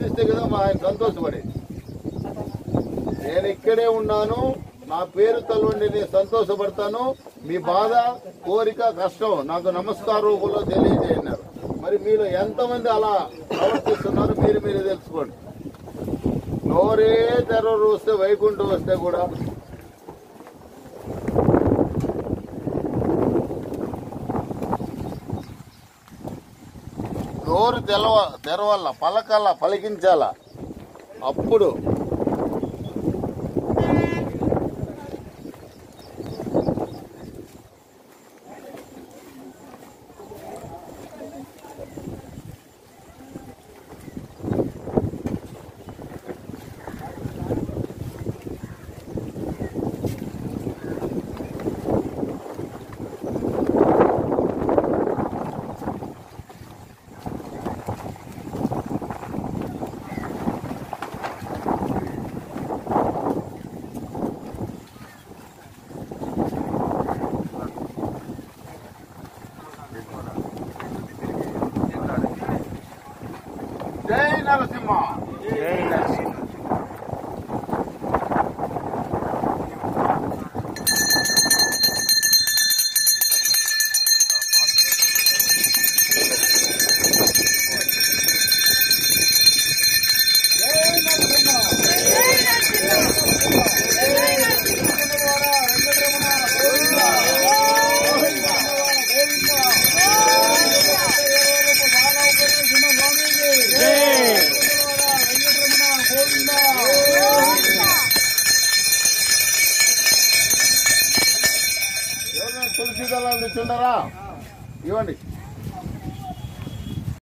ఇస్తే కదా మా ఆయన సంతోషపడేది నేను ఇక్కడే ఉన్నాను నా పేరు తలవండి నేను సంతోషపడతాను మీ బాధ కోరిక కష్టం నాకు నమస్కార రూపంలో తెలియజేయన్నారు మరి మీరు ఎంతమంది అలా ప్రవర్తిస్తున్నారు మీరు మీరు తెలుసుకోండి నోరే టెర్రర్ వస్తే వైకుంఠం వస్తే కూడా నోరు తెలవ తెరవల్ల పలకల్ల పలికించాల అప్పుడు జై నరసింహ ఎవరైనా తులసి దళాలు తెచ్చుంటారా ఇవ్వండి